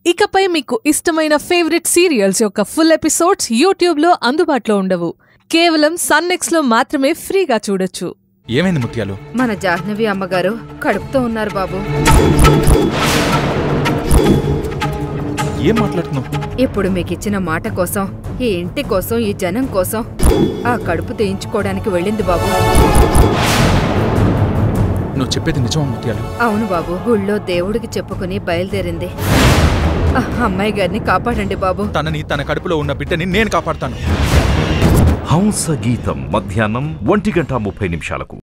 ఇకపై మీకు ఇష్టమైన ఫేవరెట్ సీరియల్స్ యొక్క ఫుల్ ఎపిసోడ్స్ యూట్యూబ్లో అందుబాటులో ఉండవు కేవలం సన్నెక్స్ లో మాత్రమే ఫ్రీగా చూడొచ్చు ఏమైంది ముత్యాలు మన జాహ్నవి అమ్మగారు కడుపుతో ఉన్నారు బాబు ఏం మాట్లాడుతున్నావు ఇప్పుడు మీకిచ్చిన మాట కోసం ఈ ఇంటి కోసం ఈ జనం కోసం ఆ కడుపు తీయించుకోవడానికి వెళ్ళింది బాబు నువ్వు చెప్పేది నిజమా ముత్యాలు అవును బాబు గుళ్ళో దేవుడికి చెప్పుకుని బయలుదేరింది ఆ అమ్మాయి గారిని కాపాడండి బాబు తనని తన కడుపులో ఉన్న బిడ్డని నేను కాపాడుతాను హంస గీతం మధ్యాహ్నం ఒంటి గంట ముప్పై నిమిషాలకు